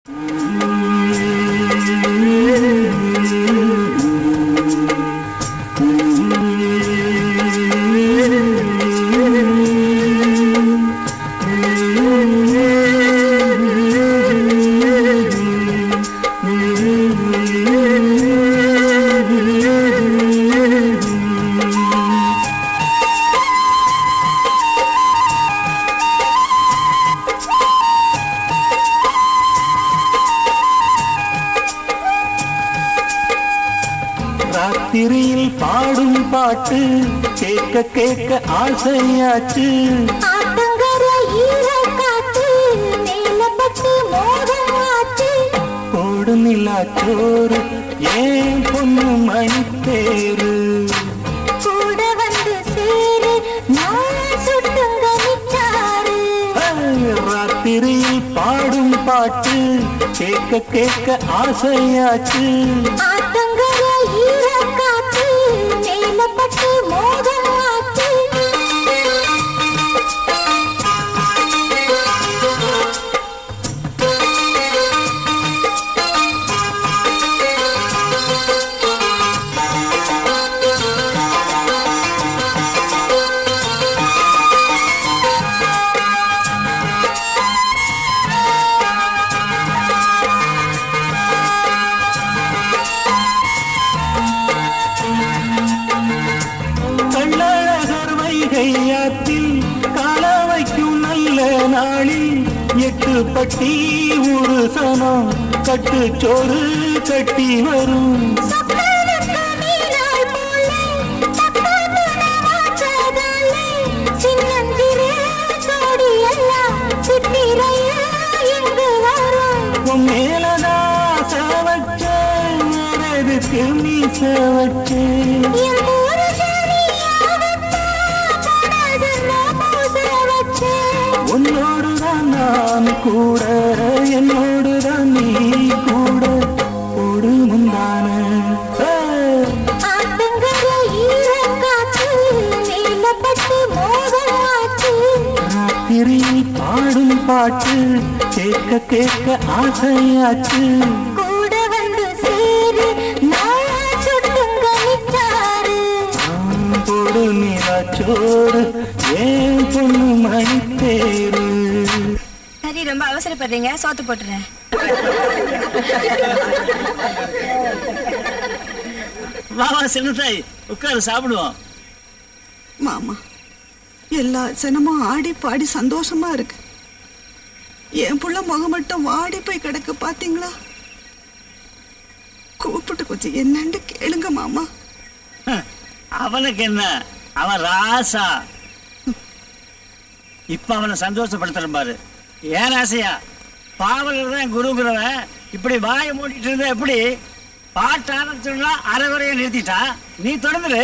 ராத்திரியில் பாடும் பாட்டு கேட்க கேட்க ஆசையாச்சு ஆத்தங்கர ஈரக்காத்து மேலப்பட்டு மோகம் ஆச்சு கோடு நிலாச்சோறு ஏன் பொண்ணு மணித்தேரு கூட வந்து சேரு நான் சுட்டுங்க நிச்சாரு ராத்திரியில் பாடும் பாட்டு கேட்க கேட்க ஆசையாச்சு ஆத்தங்கர ஈரக்காத்து மேலப்பட்டு மோகம் ஆச்சு கள்ளழகர் வைகையாத்தில் கால வைக்கும் நல்ல நாளில் எட்டு பட்டி ஒரு சனம் கட்டுச்சோறு கட்டி வரும் சொப்பனத்து மீனாள் போலே தப்பாத்து நவாச்சதாலே சின்னஞ்சிறு சோடியெல்லாம் சித்திரையா இங்கு வரும் உன் மேலதான் சவச்ச எதுக்கு மீச வச்சேன் என் புருஷனியாகத்தான் போனது நான் பூச வச்சேன் உன்னோடுதான் நான் கூட என்னோடுதான் நீ கூட ஒரு முந்தான ஆத்தங்கர ஈரக்காத்து மேலப்பட்டு மோகம் ஆச்சு ராத்திரியில் பாடும் பாட்டு கேட்க கேட்க ஆசையாச்சு கூட வந்து சேரு நான் சுட்டுங்க நிச்சாரு பொடு நிலாச்சோறு ஏன் பொண்ணு மணித்தேரு சரி ரொம்ப அவசரப்படுறீங்க சோத்து போட்டுறேன் வா வா சின்னத்தாய் உட்காரு சாப்பிடுவோம் மாமா எல்லா ஜனமும் ஆடி பாடி சந்தோஷமா இருக்கு என் புள்ள முகம் மட்டும் வாடி போய் கிடக்கு பாத்தீங்களா கூப்பிட்டு கொஞ்சம் என்னன்னு கேளுங்க மாமா அவனுக்கு என்ன அவன் ராசா இப்ப அவனை சந்தோஷப்படுத்துறேன் பாரு ஏன் ராசையா பாவலர் தான் குருங்கிறவன் இப்படி வாயை மூடிட்டு இருந்தா எப்படி பாட்டு ஆரம்பிச்சோம்னா அரைகுறைய நிறுத்திட்டா நீ தொடர்ந்துரு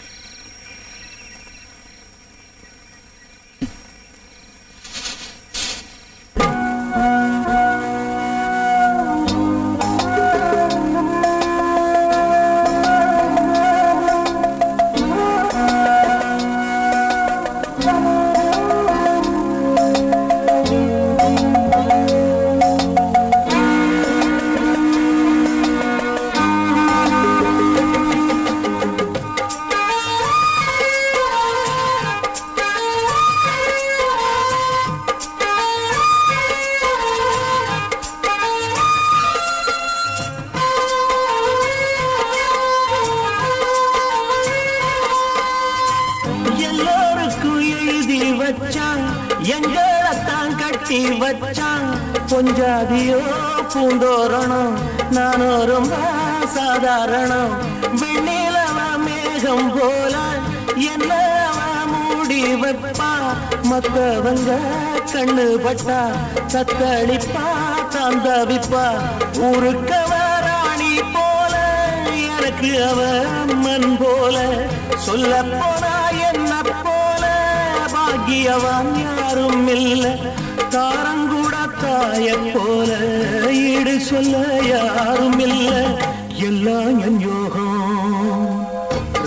எல்லோருக்கும் எழுதி வச்சான் எங்களைத்தான் கட்டி வச்சான் பொஞ்சாதியோ பூந்தோரணம் நானும் ரொம்ப சாதாரணம் வெண்ணிலவ மேகம் போல என்ன அவ மூடி வைப்பா மத்தவங்க கண்ணு பட்டா தத்தளிப்பா தந்தவிப்பா ஊருக்கவ ராணி போல எனக்கு அவ அம்மன் போல சொல்ல போனா என்ன போல பாக்கியவான் யாரும் இல்ல தாரங்கூட தாய போல ஈடு சொல்ல யாரும் இல்ல எல்லாம் என் யோகம் ராத்திரி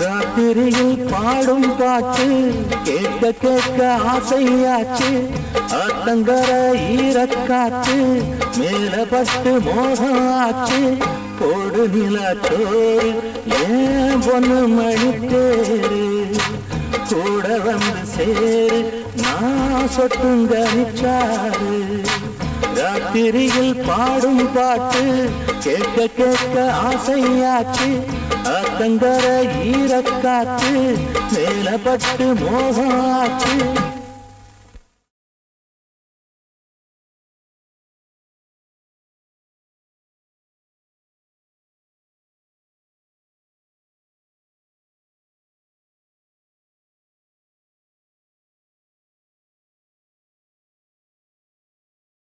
ராத்திரியில் பாடும் பாட்டு கேட்க கேட்க ஆசையாச்சு ஆத்தங்கர ஈரக்காத்து மேல பட்டு மோகம் ஆச்சு கோடு நிலத்தோடு ஏன் பொண்ணு மணித்தேரு கூட வந்து சேரு நான் சொட்டுங்க நிச்சாரு ராத்திரியில் பாடும் பாட்டு கேட்க கேட்க ஆசையாச்சு ஆத்தங்கர ஈரக்காத்து மேல பட்டு மோகம் ஆச்சு